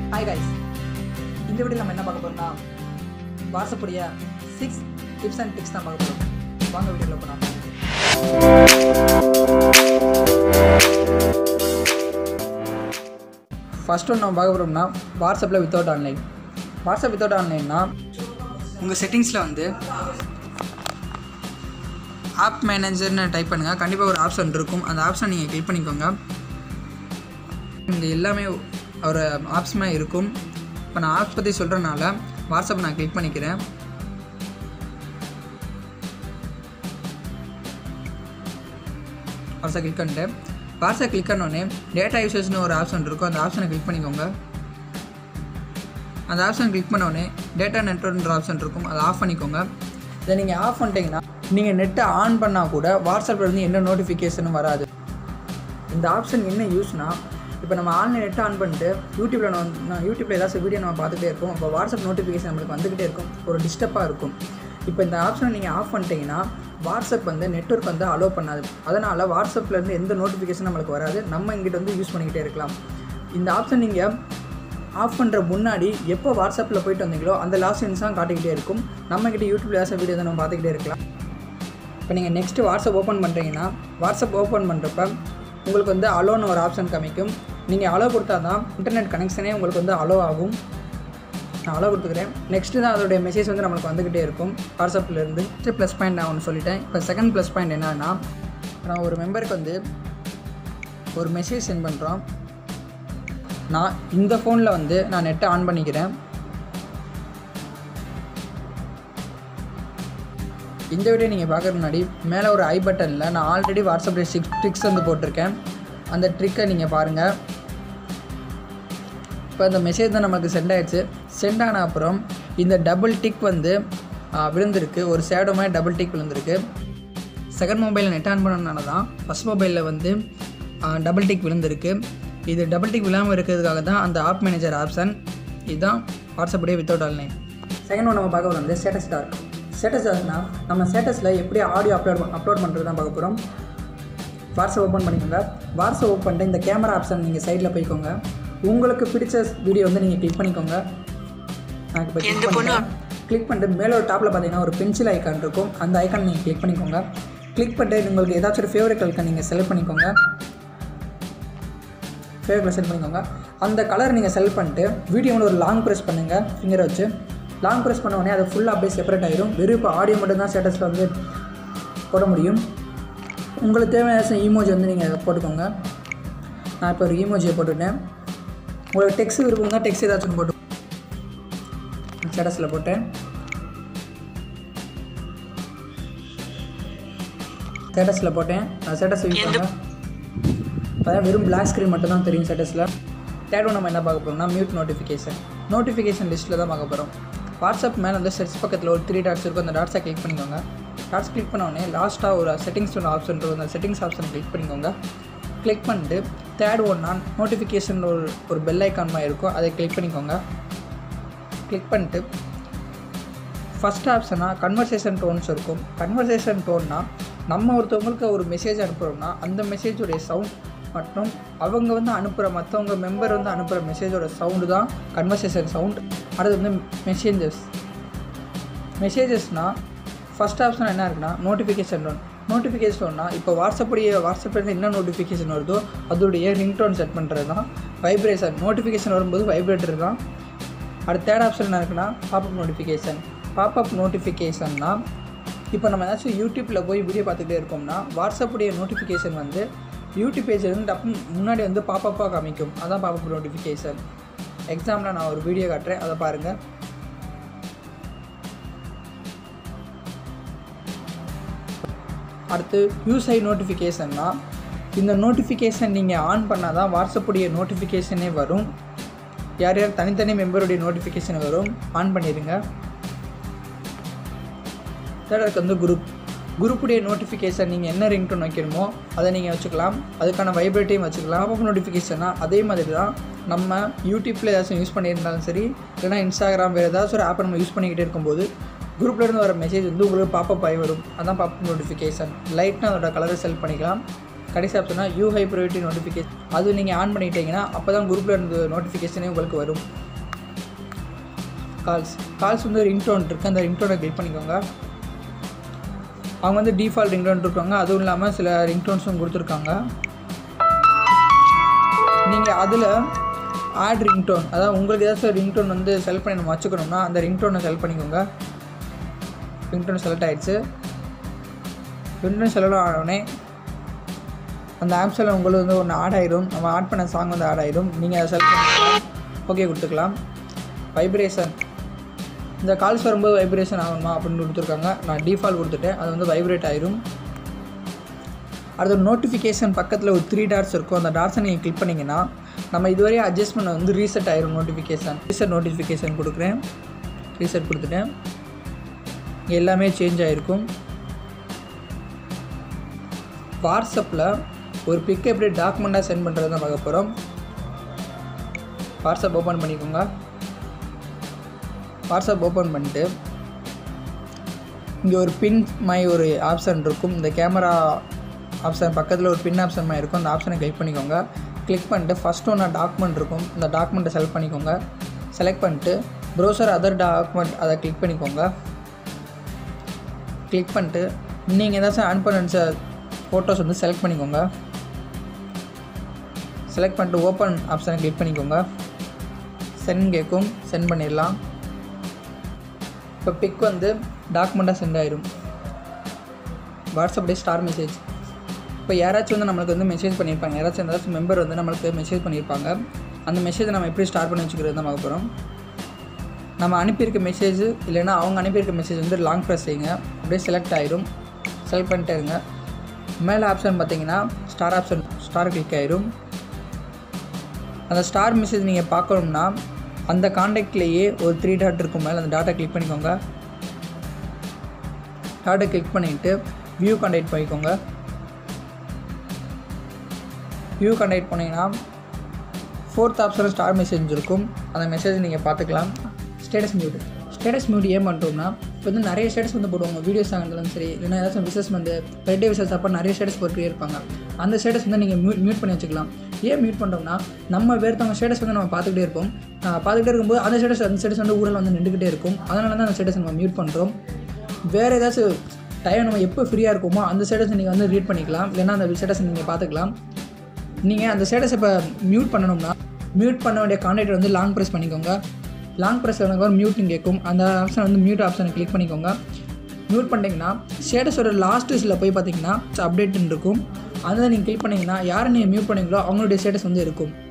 hi guys இந்த video நம்ம என்ன பார்க்க போறோம்னா வாட்ஸ்அப்புடைய சிக்ஸ் டிப்ஸ் அண்ட் டிப்ஸ் தான் பார்க்க போகிறோம் வாங்க வீடியோவில் போகலாம் ஃபர்ஸ்ட் ஒன்று நம்ம பார்க்க போகிறோம்னா வாட்ஸ்அப்பில் வித்தவுட் ஆன்லைன் வாட்ஸ்அப் வித்தவுட் ஆன்லைன்னா உங்கள் செட்டிங்ஸில் வந்து ஆப் மேனேஜர்னு டைப் பண்ணுங்கள் கண்டிப்பாக ஒரு ஆப்ஷன் இருக்கும் அந்த ஆப்ஷன் நீங்கள் கிளிக் பண்ணிக்கோங்க இங்கே எல்லாமே ஒரு ஆப்ஸுமே இருக்கும் இப்போ நான் ஆப்ஸ் பற்றி சொல்கிறனால வாட்ஸ்அப் நான் கிளிக் பண்ணிக்கிறேன் வாட்ஸ்அப் கிளிக் பண்ணிட்டேன் வாட்ஸ்அப் கிளிக் பண்ணோடனே டேட்டா யூசர்ஸ்னு ஒரு ஆப்ஷன் இருக்கும் அந்த ஆப்ஷனை கிளிக் பண்ணிக்கோங்க அந்த ஆப்ஷன் கிளிக் பண்ணோடனே டேட்டா நெட்ஒர்க்ன்ற ஆப்ஷன் இருக்கும் அதை ஆஃப் பண்ணிக்கோங்க இதை நீங்கள் ஆஃப் பண்ணிட்டீங்கன்னா நீங்கள் நெட்டை ஆன் பண்ணால் கூட வாட்ஸ்அப்பில் இருந்து எந்த நோட்டிஃபிகேஷனும் வராது இந்த ஆப்ஷன் என்ன யூஸ்னா இப்போ நம்ம ஆன்லைன் நெட் ஆன் பண்ணிட்டு யூடியூப்பில் நம்ம யூடியூப்பில் ஏதாச்சும் வீடியோ நம்ம பார்த்துட்டே இருப்போம் அப்போ வாட்ஸ்அப் நோட்டிஃபிகேஷன் நம்மளுக்கு வந்துக்கிட்டே இருக்கும் ஒரு டிஸ்டர்பாக இருக்கும் இப்போ இந்த ஆப்ஷனை நீங்கள் ஆஃப் பண்ணிட்டீங்கன்னா வாட்ஸ்அப் வந்து நெட்ஒர்க் வந்து அலோவ் பண்ணாது அதனால் வாட்ஸ்அப்லேருந்து எந்த நோட்டிஃபிகேஷன் நம்மளுக்கு வராது நம்ம இங்கிட்ட வந்து யூஸ் பண்ணிக்கிட்டே இருக்கலாம் இந்த ஆப்ஷன் நீங்கள் ஆஃப் பண்ணுற முன்னாடி எப்போ வாட்ஸ்அப்பில் போயிட்டு வந்தீங்களோ அந்த லாஸ்ட் தான் காட்டிக்கிட்டே இருக்கும் நம்மக்கிட்ட யூடியூப்பில் ஏதாச்சும் வீடியோ நம்ம பார்த்துக்கிட்டே இருக்கலாம் இப்போ நீங்கள் நெக்ஸ்ட்டு வாட்ஸ்அப் ஓப்பன் பண்ணுறீங்கன்னா வாட்ஸ்அப் ஓப்பன் பண்ணுறப்ப உங்களுக்கு வந்து அலோன்னு ஒரு ஆப்ஷன் காமிக்கும் நீங்கள் அலோ கொடுத்தா தான் இன்டர்நெட் கனெக்ஷனே உங்களுக்கு வந்து அலோ ஆகும் நான் அலோ கொடுத்துக்கிறேன் நெக்ஸ்ட்டு தான் அதோடைய மெசேஜ் வந்து நம்மளுக்கு வந்துக்கிட்டே இருக்கும் வாட்ஸ்அப்லேருந்து ஃபஸ்ட்டு ப்ளஸ் பாயிண்ட் நான் ஒன்று சொல்லிட்டேன் இப்போ செகண்ட் ப்ளஸ் பாயிண்ட் என்னன்னா நான் ஒரு மெம்பருக்கு வந்து ஒரு மெசேஜ் சென்ட் பண்ணுறோம் நான் இந்த ஃபோனில் வந்து நான் நெட்டை ஆன் பண்ணிக்கிறேன் இந்த வீடியோ நீங்கள் பார்க்குற முன்னாடி மேலே ஒரு ஐ பட்டனில் நான் ஆல்ரெடி வாட்ஸ்அப்பில் சிக்ஸ் ட்ரிக்ஸ் வந்து போட்டிருக்கேன் அந்த ட்ரிக்கை நீங்கள் பாருங்கள் இப்போ இந்த மெசேஜ் தான் நமக்கு சென்ட் ஆயிடுச்சு சென்ட் ஆன அப்புறம் இந்த டபுள் டிக் வந்து ஆ, விழுந்திருக்கு ஒரு சேடோ மாதிரி டபுள் டிக் விழுந்திருக்கு செகண்ட் மொபைலில் நெட் ஆன் பண்ணனால தான் ஃபஸ்ட் மொபைலில் வந்து டபுள் டிக் விழுந்திருக்கு இது டபுள் டிக் விழாமல் இருக்கிறதுக்காக தான் அந்த ஆப் மேனேஜர் ஆப்ஷன் இதுதான் வாட்ஸ்அப்புடைய வித்தவுட் ஆன்லைன் செகண்ட் ஒன் நம்ம பார்க்க போகிறோம் வந்து ஸ்டேட்டஸ் டார்க் ஸ்டேட்டஸ் டார்க்னா நம்ம ஸ்டேட்டஸில் எப்படி ஆடியோ அப்லோட் அப்லோட் பண்ணுறது தான் பார்க்க போகிறோம் வாட்ஸ்அப் ஓப்பன் பண்ணிக்கோங்க வாட்ஸ்அப் ஓப்பன் பண்ணிட்டு இந்த கேமரா ஆப்ஷன் நீங்கள் சைடில் போய்க்கோங்க உங்களுக்கு பிடிச்ச வீடியோ வந்து நீங்கள் கிளிக் பண்ணிக்கோங்க நான் இப்போ கிளிக் பண்ணிட்டேன் கிளிக் பண்ணிட்டு மேலே ஒரு டாப்பில் பார்த்தீங்கன்னா ஒரு பென்சில் ஐக்கான் இருக்கும் அந்த ஐக்கான் நீங்கள் கிளிக் பண்ணிக்கோங்க கிளிக் பண்ணிட்டு உங்களுக்கு ஏதாச்சும் ஒரு ஃபேவரட் கலர் நீங்கள் செலக்ட் பண்ணிக்கோங்க ஃபேவரட் செலக்ட் பண்ணிக்கோங்க அந்த கலர் நீங்கள் செலக்ட் பண்ணிட்டு வீடியோவில் ஒரு லாங் ப்ரெஸ் பண்ணுங்கள் ஃபிங்கரை வச்சு லாங் ப்ரெஸ் பண்ண உடனே அது ஃபுல்லாக அப்படியே செப்பரேட் ஆயிரும் வெறும் இப்போ ஆடியோ மட்டும் தான் ஸ்டேட்டஸில் வந்து போட முடியும் உங்களுக்கு தேவையான ஈமோஜி வந்து நீங்கள் போட்டுக்கோங்க நான் இப்போ ஒரு ஈமோஜியை போட்டுட்டேன் உங்களுக்கு டெக்ஸ்ட் விருப்பம் தான் டெக்ஸ்ட் ஏதாச்சும் போட்டு ஸ்டேட்டஸில் போட்டேன் ஸ்டேட்டஸில் போட்டேன் நான் ஸ்டேட்டஸ் யூஸ் பண்ணுறேன் அதான் வெறும் பிளாக் ஸ்க்ரீன் மட்டும் தான் தெரியும் ஸ்டேட்டஸில் தேர்ட் ஒன் நம்ம என்ன பார்க்க போகிறோம்னா மியூட் நோட்டிஃபிகேஷன் நோட்டிஃபிகேஷன் லிஸ்ட்டில் தான் பார்க்க போகிறோம் வாட்ஸ்அப் மேலே வந்து செர்ச் பக்கத்தில் ஒரு த்ரீ டாட்ஸ் இருக்கும் அந்த டாட்ஸை கிளிக் பண்ணிக்கோங்க டாட்ஸ் கிளிக் பண்ண உடனே லாஸ்ட்டாக ஒரு செட்டிங்ஸ் ஒன்று ஆப்ஷன் இருக்கும் அந்த செட்டிங்ஸ் ஆப்ஷன் கிளிக் பண்ணிக்கோங்க கிளிக் பண்ணிட்டு தேர்ட் ஒன்னா நோட்டிஃபிகேஷன் ஒரு ஒரு பெல் ஐக்கான் மாதிரி இருக்கும் அதை கிளிக் பண்ணிக்கோங்க கிளிக் பண்ணிட்டு ஃபஸ்ட் ஆப்ஷனாக கன்வர்சேஷன் டோன்ஸ் இருக்கும் கன்வர்சேஷன் டோன்னா நம்ம ஒருத்தவங்களுக்கு ஒரு மெசேஜ் அனுப்புகிறோம்னா அந்த மெசேஜோடைய சவுண்ட் மற்றும் அவங்க வந்து அனுப்புகிற மற்றவங்க மெம்பர் வந்து அனுப்புகிற மெசேஜோட சவுண்டு தான் கன்வர்சேஷன் சவுண்ட் அடுத்து வந்து மெசேஞ்சஸ் மெசேஜஸ்னால் ஃபஸ்ட் ஆப்ஷன் என்ன இருக்குன்னா நோட்டிஃபிகேஷன் டோன் நோட்டிஃபிகேஷன்னா இப்போ வாட்ஸ்அப்புடைய வாட்ஸ்அப்லேருந்து என்ன நோட்டிஃபிகேஷன் வருதோ அதோடைய ரிங்டோன் செட் பண்ணுறது தான் வைப்ரேஷன் நோட்டிஃபிகேஷன் வரும்போது வைப்ரேட்டர் தான் அடுத்த தேர்ட் ஆப்ஷன் என்ன இருக்குன்னா பாப்அப் நோட்டிஃபிகேஷன் பாப்அப் நோட்டிஃபிகேஷன்னா இப்போ நம்ம ஏதாச்சும் யூடியூப்பில் போய் வீடியோ பார்த்துட்டே இருக்கோம்னா வாட்ஸ்அப்புடைய நோட்டிஃபிகேஷன் வந்து யூடியூப் பேஜில் இருந்து டப்பு முன்னாடி வந்து பாப்பப்பாக காமிக்கும் அதான் பாப்பப் நோட்டிஃபிகேஷன் எக்ஸாம்பிளாக நான் ஒரு வீடியோ காட்டுறேன் அதை பாருங்கள் அடுத்து யூஸ்ஐ நோட்டிஃபிகேஷன்னா இந்த நோட்டிஃபிகேஷன் நீங்கள் ஆன் பண்ணால் தான் வாட்ஸ்அப்புடைய நோட்டிஃபிகேஷனே வரும் யார் யார் தனித்தனி மெம்பருடைய நோட்டிஃபிகேஷன் வரும் ஆன் பண்ணிடுங்க தேர்ட் வந்து குரூப் குரூப்புடைய நோட்டிஃபிகேஷன் நீங்கள் என்ன ரிங்டோன் வைக்கணுமோ அதை நீங்கள் வச்சுக்கலாம் அதுக்கான வைப்ரேட்டையும் வச்சுக்கலாம் பாப்பப் நோட்டிஃபிகேஷனாக அதே மாதிரி தான் நம்ம யூடியூப்பில் ஏதாச்சும் யூஸ் பண்ணியிருந்தாலும் சரி இல்லைனா இன்ஸ்டாகிராம் வேறு ஏதாச்சும் ஒரு ஆப்பை நம்ம யூஸ் பண்ணிக்கிட்டே இருக்கும்போது குரூப்ல இருந்து வர மெசேஜ் வந்து உங்களுக்கு பாப்பப் ஆகி வரும் அதான் பாப்பப் நோட்டிஃபிகேஷன் லைட்னா அதோட கலரை செலக்ட் பண்ணிக்கலாம் கடைசி ஆப்ஷனா யூ ஹை ப்ரைவேட்டி நோட்டிஃபிகேஷன் அது நீங்கள் ஆன் பண்ணிட்டீங்கன்னா அப்போ தான் குரூப்பில் இருந்து நோட்டிஃபிகேஷனே உங்களுக்கு வரும் கால்ஸ் கால்ஸ் வந்து ரிங்டோன் இருக்குது அந்த ரிங்டோனை கிளிக் பண்ணிக்கோங்க அவங்க வந்து டிஃபால்ட் ரிங்டோன் இருக்காங்க அதுவும் இல்லாமல் சில ரிங்டோன்ஸும் கொடுத்துருக்காங்க நீங்கள் அதில் ஆட் ரிங்டோன் அதாவது உங்களுக்கு ஏதாச்சும் ரிங்டோன் வந்து செலக்ட் பண்ணி நம்ம வச்சுக்கணும்னா அந்த ரிங்டோனை செலக்ட் பண்ணிக்கோங்க ரிங்டோன் செலக்ட் ஆகிடுச்சு ரிங்டோன் செலக்ட் ஆனோடனே அந்த ஆப்ஸில் உங்களுக்கு வந்து ஒன்று ஆட் ஆயிரும் நம்ம ஆட் பண்ண சாங் வந்து ஆட் ஆயிரும் நீங்கள் அதை செலக்ட் பண்ணிக்கலாம் ஓகே கொடுத்துக்கலாம் வைப்ரேஷன் இந்த கால்ஸ் வரும்போது வைப்ரேஷன் ஆகணுமா அப்படின்னு கொடுத்துருக்காங்க நான் டிஃபால்ட் கொடுத்துட்டேன் அது வந்து வைப்ரேட் ஆயிரும் அடுத்த நோட்டிஃபிகேஷன் பக்கத்தில் ஒரு த்ரீ டாட்ஸ் இருக்கும் அந்த டாட்ஸை நீங்கள் கிளிக் பண்ணிங்கன்னா நம்ம இதுவரை அட்ஜஸ்ட்மெண்ட் வந்து ரீசெட் ஆயிரும் நோட்டிஃபிகேஷன் ரீசெட் நோட்டிஃபிகேஷன் கொடுக்குறேன் ரீசெட் கொடுத்துட்டேன் இங்க எல்லாமே சேஞ்ச் ஆகிருக்கும் வாட்ஸ்அப்பில் ஒரு பிக் எப்படி டாக்குமெண்ட்டாக சென்ட் பண்ணுறது தான் பார்க்க போகிறோம் வாட்ஸ்அப் ஓப்பன் பண்ணிக்கோங்க வாட்ஸ்அப் ஓப்பன் பண்ணிட்டு இங்கே ஒரு பின் மை ஒரு ஆப்ஷன் இருக்கும் இந்த கேமரா ஆப்ஷன் பக்கத்தில் ஒரு பின் ஆப்ஷன் மாதிரி இருக்கும் அந்த ஆப்ஷனை கிளிக் பண்ணிக்கோங்க கிளிக் பண்ணிட்டு ஃபஸ்ட் ஒன்று டாக்குமெண்ட் இருக்கும் இந்த டாக்குமெண்ட்டை செலக்ட் பண்ணிக்கோங்க செலக்ட் பண்ணிட்டு ப்ரௌசர் அதர் டாக்குமெண்ட் அதை கிளிக் பண்ணிக்கோங்க கிளிக் பண்ணிட்டு நீங்கள் ஏதாச்சும் ஆன் பண்ண ஃபோட்டோஸ் வந்து செலக்ட் பண்ணிக்கோங்க செலக்ட் பண்ணிட்டு ஓப்பன் ஆப்ஷனை கிளிக் பண்ணிக்கோங்க சென்ட் கேட்கும் சென்ட் பண்ணிடலாம் இப்போ பிக் வந்து டாக்குமெண்ட்டாக சென்ட் ஆயிரும் வாட்ஸ்அப்லேயே ஸ்டார் மெசேஜ் இப்போ யாராச்சும் வந்து நம்மளுக்கு வந்து மெசேஜ் பண்ணியிருப்பாங்க யாராச்சும் ஏதாச்சும் மெம்பர் வந்து நம்மளுக்கு மெசேஜ் பண்ணியிருப்பாங்க அந்த மெசேஜை நம்ம எப்படி ஸ்டார்ட் பண்ணி வச்சுக்கிறது தான் பார்க்க போகிறோம் நம்ம அனுப்பியிருக்க மெசேஜ் இல்லைன்னா அவங்க அனுப்பியிருக்க மெசேஜ் வந்து லாங் ப்ரெஸ் செய்யுங்க அப்படியே செலக்ட் ஆயிரும் செலக்ட் பண்ணிட்டே இருங்க மேலே ஆப்ஷன் பார்த்தீங்கன்னா ஸ்டார் ஆப்ஷன் ஸ்டார் கிளிக் ஆயிரும் அந்த ஸ்டார் மெசேஜ் நீங்கள் பார்க்கணும்னா அந்த காண்டாக்ட்லேயே ஒரு த்ரீ டாட் இருக்கும் மேலே அந்த டாட்டை கிளிக் பண்ணிக்கோங்க டாட்டை கிளிக் பண்ணிவிட்டு வியூ காண்டாக்ட் பண்ணிக்கோங்க வியூ காண்டாக்ட் பண்ணிங்கன்னா ஃபோர்த் ஆப்ஷனில் ஸ்டார் மெசேஜ் இருக்கும் அந்த மெசேஜ் நீங்கள் பார்த்துக்கலாம் ஸ்டேட்டஸ் மியூட் ஸ்டேட்டஸ் மியூட் ஏன் பண்ணுறோம்னா இப்போ வந்து நிறைய ஸ்டேட்டஸ் வந்து போடுவாங்க வீடியோஸ் ஆகிருந்தாலும் சரி இல்லைன்னா ஏதாச்சும் விசஸ் வந்து பர்த்டே விசஸ் அப்போ நிறைய ஸ்டேட்டஸ் போட்டுட்டே இருப்பாங்க அந்த ஸ்டேட்டஸ் வந்து நீங்கள் மியூட் மியூட் பண்ணி வச்சுக்கலாம் ஏன் மியூட் பண்ணுறோம்னா நம்ம வேறுத்தவங்க ஸ்டேட்டஸ் வந்து நம்ம பார்த்துக்கிட்டே இருப்போம் ஆஹ் பார்த்துக்கிட்டே இருக்கும்போது அந்த ஸ்டேட்டஸ் அந்த ஸ்டேட்டஸ் வந்து ஊரில் வந்து நின்றுக்கிட்டே இருக்கும் அதனால தான் அந்த ஸ்டேட்டஸ் நம்ம மியூட் பண்ணுறோம் வேறு ஏதாச்சும் டைம் நம்ம எப்போ ஃப்ரீயாக இருக்குமோ அந்த ஸ்டேட்டஸ் நீங்கள் வந்து ரீட் பண்ணிக்கலாம் இல்லைன்னா அந்த ஸ்டேட்டஸ் நீங்கள் பார்த்துக்கலாம் நீங்கள் அந்த ஸ்டேட்டஸ் இப்போ மியூட் பண்ணணும்னா மியூட் பண்ண வேண்டிய கான்டாக்ட் வந்து லாங் ப்ரெஸ் பண்ணிக்கோங்க லாங் ப்ரெஸ் எனக்கு மியூட்டிங் கேட்கும் அந்த ஆப்ஷன் வந்து மியூட் ஆப்ஷனை கிளிக் பண்ணிக்கோங்க மியூட் பண்ணிங்கன்னா ஸ்டேட்டஸோட லாஸ்ட் இதில் போய் பார்த்தீங்கன்னா அப்டேட்னு இருக்கும் அதை நீங்கள் கிளிக் பண்ணிங்கன்னா யாரை நீங்கள் மியூட் பண்ணீங்களோ அவங்களுடைய ஸ்டேட்டஸ் வந்து இருக்கும்